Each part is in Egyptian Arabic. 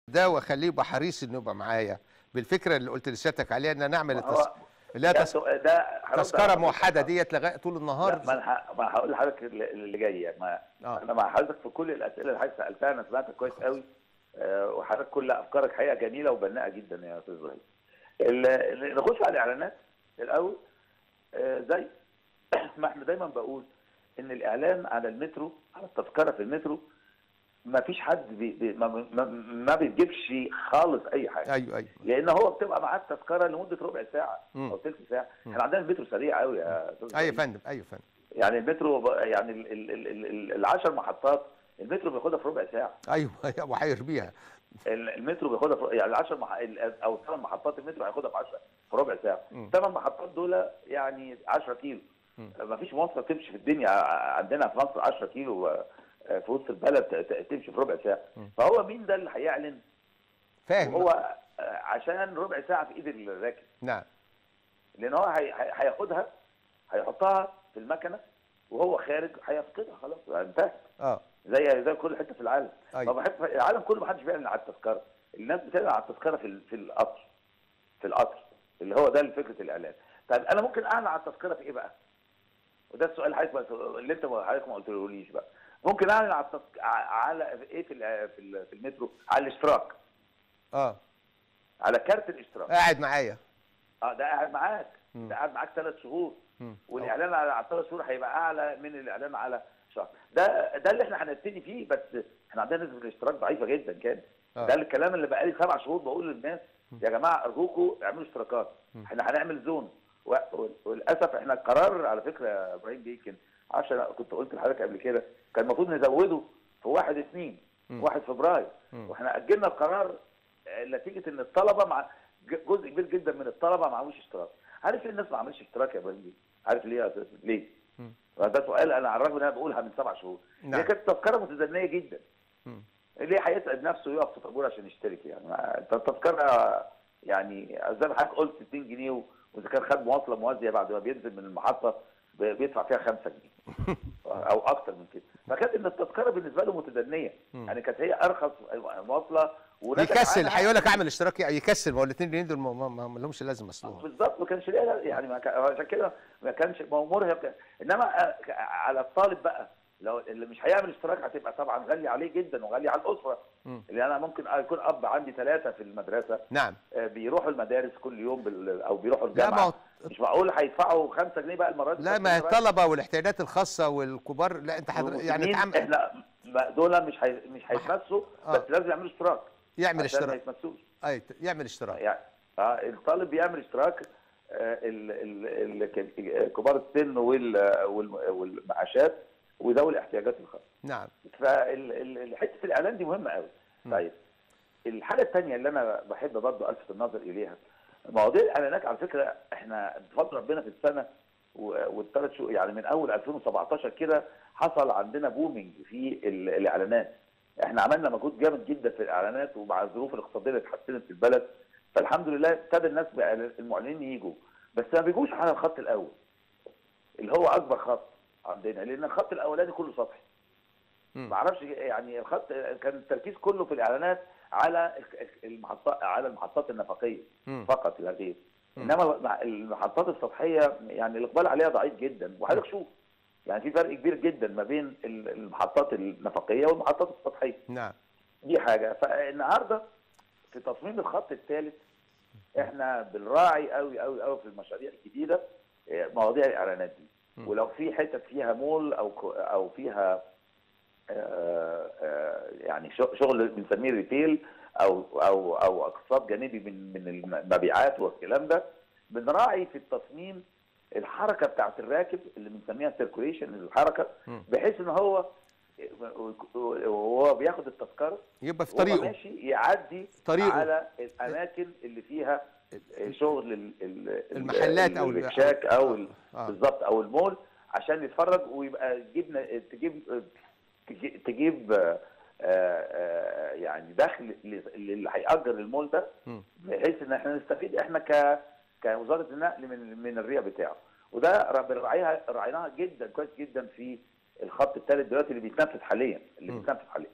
ده واخليه يبقى حريص انه يبقى معايا بالفكره اللي قلت لسيادتك عليها ان نعمل ما التس... هو لا ده تس... سؤال- ده هرد تذكره على موحده حضرتك. ديت لغايه طول النهار لا، ما انا ه- ما هقول لحضرتك اللي اللي جاي يعني ما آه. انا مع حضرتك في كل الاسئله اللي حضرتك سالتها انا سمعتك كويس قوي آه، وحضرتك كل افكارك حقيقه جميله وبناءه جدا يا استاذ ابراهيم ال- ال- نخش على الاعلانات الاول آه، زي ما احنا دايما بقول ان الاعلان على المترو على التذكره في المترو ما فيش حد بي بي ما, ما, ما بيجيبش خالص اي حاجه ايوه ايوه لان هو بتبقى معاه التذكره لمده ربع ساعه مم. او ثلث ساعه مم. احنا عندنا المترو سريع قوي يا استاذ ايوه يا إبراهيم. فندم ايوه يا فندم يعني المترو ب- يعني ال- ال- ال- ال- ال- العشر محطات المترو بياخدها في ربع ساعه ايوه ايوه وهيربيها ال- المترو بياخدها في يعني العشر مح... ال- او ثمان محطات المترو هياخدها في 10 في ربع ساعه مم. ثمان محطات دول يعني 10 كيلو مم. ما فيش مواصله تمشي في الدنيا ع- عندنا في مصر 10 كيلو آه، في وسط البلد ت- ت- تمشي في ربع ساعه مم. فهو مين ده اللي هيعلن فاهم هو آه، عشان ربع ساعه في ايد الراكب نعم لان هو هي- هي- هياخدها هيحطها في المكنه وهو خارج هيفقدها خلاص انتهت اه زي زي كل حته في العالم أيوة. ما بحب العالم كله ما حدش بيعلن على التذكره الناس بتعلن على التذكره في ال- في القطر في القطر اللي هو ده فكره الاعلان طيب انا ممكن اعلن على التذكره في ايه بقى وده السؤال اللي حضرتك ما- اللي انت ما- حضرتك ما قلتليش بقى ممكن اعلن على التذك... على ايه في ال- في ال- في المترو على الاشتراك اه على كارت الاشتراك قاعد معايا اه ده قاعد معاك مم. ده قاعد معاك ثلاث شهور مم. والاعلان على على ثلاث شهور هيبقى اعلى من الاعلان على شهر ده ده اللي احنا هنبتدي فيه بس احنا عندنا نسبه الاشتراك ضعيفه جدا كان آه. ده الكلام اللي بقالي سبع شهور بقول للناس يا جماعه ارجوكم اعملوا اشتراكات مم. احنا هنعمل زون و- و- وللاسف احنا القرار على فكره يا ابراهيم بيكن عشان كنت قلت لحضرتك قبل كده كان المفروض نزوده في 1 2 مم. 1 فبراير مم. واحنا اجلنا القرار آه، نتيجه ان الطلبه مع ج- جزء كبير جدا من الطلبه ما عملوش اشتراك عارف ليه الناس ما عملش اشتراك يا ابراهيم بيه؟ عارف ليه يا أستاذ؟ ليه مم. ده سؤال انا على الرغم ان انا بقولها من سبع شهور نعم. هي كانت تذكره متدنيه جدا مم. ليه هيتعب نفسه يقف في طابور عشان يشترك يعني ما- انت التذكره يعني زي ما حضرتك قلت 60 جنيه و- واذا كان خد مواصله موازيه بعد ما بينزل من المحطه ب- بيدفع فيها 5 جنيه او اكتر من كده فكانت ان التذكره بالنسبه له متدنيه مم. يعني كانت هي ارخص مواصله ونتج يكسل عنها- هيقول لك اعمل اشتراك يكسل ما هو الاثنين جنيه دول ما- ما ما لهمش لازمه اصلا بالظبط ما كانش ليها يعني ما كان عشان كده ما كانش ما هو مرهق انما آه، على الطالب بقى لو اللي مش هيعمل اشتراك هتبقى طبعا غاليه عليه جدا وغاليه على الاسره مم. اللي انا ممكن يكون اب عندي ثلاثه في المدرسه نعم آه، بيروحوا المدارس كل يوم بال... او بيروحوا لا ما الجامعه هو مش معقول هيدفعوا 5 جنيه بقى المره دي لا ما هي الطلبه والاحتياجات الخاصه والكبار لا انت حضر... يعني مين- تعمل احنا ما- دول مش هي... مش هيتمسوا آه. بس لازم يعملوا اشتراك يعمل عشان ما اشتراك يتمسوش اي يعمل اشتراك يعني اه الطالب بيعمل اشتراك آه، ال- ال- ال- كبار السن وال- وال- والمعاشات وذوي الاحتياجات الخاصه نعم فحته الاعلان دي مهمه قوي م. طيب الحاجه الثانيه اللي انا بحب برضه الفت النظر اليها مواضيع الاعلانات على فكره احنا بفضل ربنا في السنه و- والثلاث شهور يعني من اول 2017 كده حصل عندنا بومينج في ال- الاعلانات احنا عملنا مجهود جامد جدا في الاعلانات ومع الظروف الاقتصاديه اللي اتحسنت في البلد فالحمد لله ابتدى الناس بقى المعلنين يجوا بس ما بيجوش على الخط الاول اللي هو اكبر خط عندنا لان الخط الاولاني كله سطحي مم. ما اعرفش يعني الخط كان التركيز كله في الاعلانات على المحطات على المحطات النفقيه مم. فقط لا غير مم. انما المحطات السطحيه يعني الاقبال عليها ضعيف جدا وحضرتك شوف يعني في فرق كبير جدا ما بين ال- المحطات النفقيه والمحطات السطحيه نعم دي حاجه فالنهارده في تصميم الخط الثالث احنا بنراعي قوي قوي قوي في المشاريع الجديده آه، مواضيع الاعلانات دي م. ولو في حتت فيها مول او ك- او فيها آه، آه، يعني شغ- شغل بنسميه ريتيل او او او اقتصاد جانبي من من المبيعات والكلام ده بنراعي في التصميم الحركه بتاعت الراكب اللي بنسميها سيركوليشن الحركه م. بحيث ان هو وهو بياخد التذكره يبقى في وهو طريقه ماشي يعدي طريقه. على الاماكن اللي فيها شغل ال- ال- المحلات أو ال- الركشاك او ال- آه. بالظبط او المول عشان يتفرج ويبقى تجيب تجيب تجي- تجيب آه، آه، يعني دخل اللي هيأجر المول ده مم. بحيث ان احنا نستفيد احنا ك كوزاره النقل من من الريع بتاعه وده ر- بنراعيها راعيناها جدا كويس جدا في الخط الثالث دلوقتي اللي بيتنفذ حاليا اللي مم. بيتنفذ حاليا مم.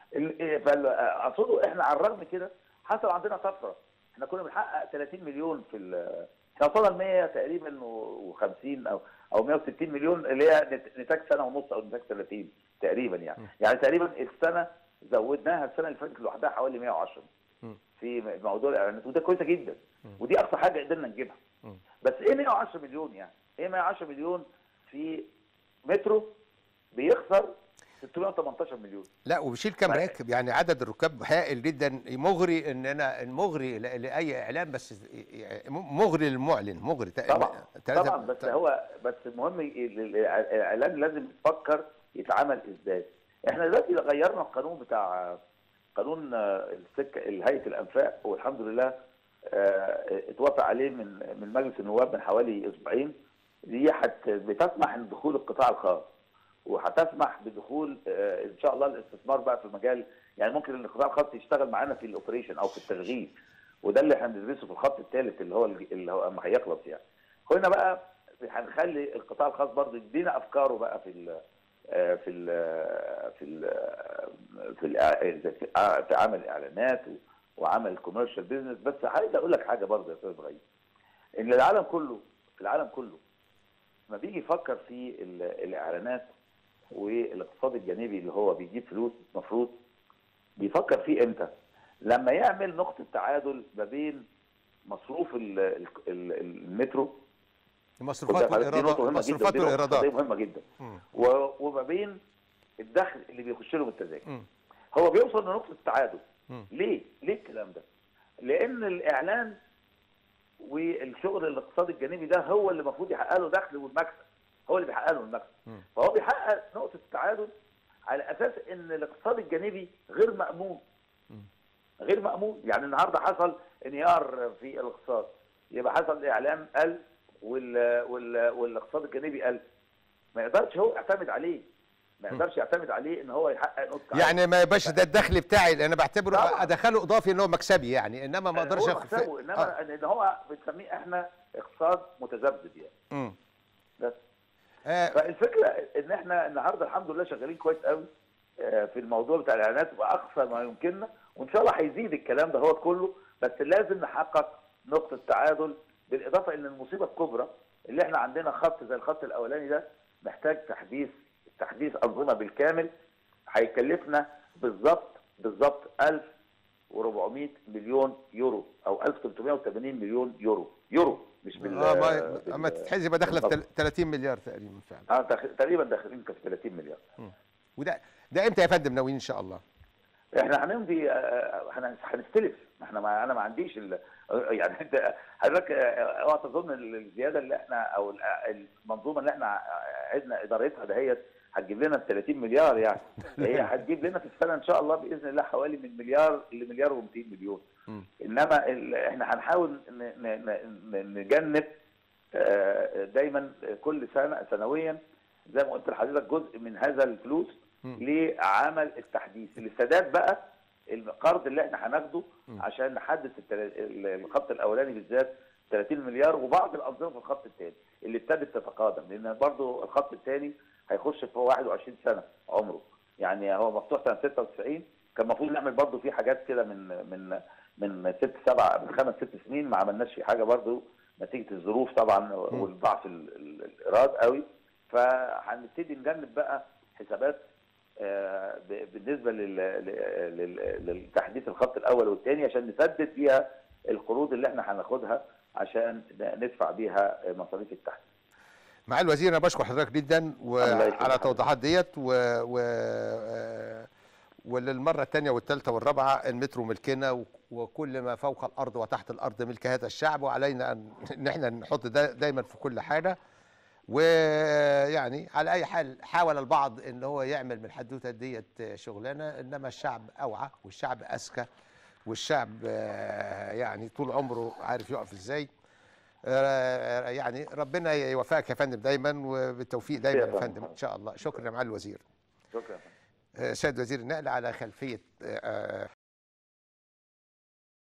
ال- فال- اقصده احنا على الرغم كده حصل عندنا طفره احنا كنا بنحقق 30 مليون في ال- احنا وصلنا ل 100 تقريبا و50 او او 160 مليون اللي هي نت- نتاج سنه ونص او نتاج سنتين تقريبا يعني يعني تقريبا السنه زودناها السنه اللي فاتت لوحدها حوالي 110 م. في موضوع الاعلانات وده كويسه جدا ودي اقصى حاجه قدرنا نجيبها م. بس ايه 110 مليون يعني ايه 110 مليون في مترو بيخسر 618 مليون لا وبيشيل كام طيب. راكب يعني عدد الركاب هائل جدا مغري ان انا المغري ل- لاي اعلان بس مغري للمعلن مغري تق- طبعا تلاتة- طبعا بس هو بس المهم ال- ال- الاعلان لازم يفكر يتعمل ازاي احنا دلوقتي غيرنا القانون بتاع قانون آه، السكه هيئه الانفاق والحمد لله آه، اتوافق عليه من من مجلس النواب من حوالي اسبوعين دي حت بتسمح ان دخول القطاع الخاص وهتسمح بدخول آه، ان شاء الله الاستثمار بقى في المجال يعني ممكن ان القطاع الخاص يشتغل معانا في الاوبريشن او في التشغيل وده اللي احنا بندرسه في الخط الثالث اللي هو اللي هو اما هيخلص يعني هنا بقى هنخلي القطاع الخاص برضه يدينا افكاره بقى في ال آه، في ال في ال في, ال في عمل اعلانات وعمل كوميرشال بيزنس بس عايز اقول لك حاجه برضه يا استاذ ابراهيم ان العالم كله العالم كله ما بيجي يفكر في ال- الاعلانات والاقتصاد الجانبي اللي هو بيجيب فلوس المفروض بيفكر فيه امتى؟ لما يعمل نقطه تعادل ما بين مصروف ال- ال- ال- المترو المصروفات وده- دي نقطة والايرادات مهمة المصروفات جدا ودي نقطة والايرادات مهمة جدا مم. و- وما بين الدخل اللي بيخش له من التذاكر مم. هو بيوصل لنقطة التعادل مم. ليه؟ ليه الكلام ده؟ لأن الإعلان والشغل الاقتصادي الجانبي ده هو اللي المفروض يحقق له دخل والمكسب هو اللي بيحقق له المكسب مم. فهو بيحقق نقطة التعادل على أساس إن الاقتصاد الجانبي غير مأمون مم. غير مأمون يعني النهارده حصل انهيار في الاقتصاد يبقى حصل اعلان قل وال... وال... والاقتصاد الجانبي قل ما يقدرش هو يعتمد عليه ما يقدرش يعتمد عليه ان هو يحقق نقطه تعادل. يعني ما يبقاش ده الدخل بتاعي اللي انا بعتبره طبعاً. ادخله اضافي ان هو مكسبي يعني انما ما اقدرش هو أخ- مكسبه انما آه. ان هو بنسميه احنا اقتصاد متذبذب يعني مم. بس آه. فالفكره ان احنا النهارده الحمد لله شغالين كويس قوي آه، في الموضوع بتاع الاعلانات باقصى ما يمكننا وان شاء الله هيزيد الكلام ده هو كله بس لازم نحقق نقطه تعادل بالاضافه ان المصيبه الكبرى اللي احنا عندنا خط زي الخط الاولاني ده محتاج تحديث تحديث انظمه بالكامل هيكلفنا بالظبط بالظبط 1400 مليون يورو او 1380 مليون يورو يورو مش بال اه ما بال- اما تتحسب يبقى داخله في بالضبط. تل- 30 مليار تقريبا فعلا اه داخل- تقريبا داخلين في 30 مليار وده ده امتى يا فندم ناويين ان شاء الله احنا هنمضي آه، هن- هنستلف ما احنا ما انا ما عنديش ال... يعني انت حضرتك آه، اوعى تظن ال- الزياده اللي احنا او ال- المنظومه اللي احنا عدنا ادارتها دهيت هتجيب لنا 30 مليار يعني هي هتجيب لنا في السنه ان شاء الله باذن الله حوالي من مليار لمليار و200 مليون مم. انما ال... احنا هنحاول ن... ن... ن... نجنب آه، دايما كل سنه سنويا زي ما قلت لحضرتك جزء من هذا الفلوس مم. لعمل التحديث السداد بقى القرض اللي احنا هناخده عشان نحدث التل- ال- الخط الاولاني بالذات 30 مليار وبعض الانظمه في الخط الثاني اللي ابتدت تتقادم لان برضو الخط الثاني هيخش في 21 سنه عمره يعني هو مفتوح سنه 96 كان المفروض نعمل برضو فيه حاجات كده من من من ست سبع من خمس ست سنين ما عملناش فيه حاجه برضو نتيجه الظروف طبعا والضعف ال- ال- الايراد قوي فهنبتدي نجنب بقى حسابات آه، ب- بالنسبه لل- لل- لل- للتحديث الخط الاول والثاني عشان نسدد بيها القروض اللي احنا هناخدها عشان ن- ندفع بيها مصاريف التحديث. مع الوزير انا بشكر حضرتك جدا الله وعلى يخليك. التوضيحات ديت و, و... آه، وللمره الثانيه والثالثه والرابعه المترو ملكنا و- وكل ما فوق الارض وتحت الارض ملك هذا الشعب وعلينا ان ان احنا نحط ده دايما في كل حاجه ويعني على اي حال حاول البعض ان هو يعمل من الحدوته ديت شغلانه انما الشعب اوعى والشعب اذكى والشعب آه، يعني طول عمره عارف يقف ازاي آه، يعني ربنا يوفقك يا فندم دايما وبالتوفيق دايما يا فندم ان شاء الله شكرا يا معالي الوزير شكرا آه، سيد وزير النقل على خلفيه آه،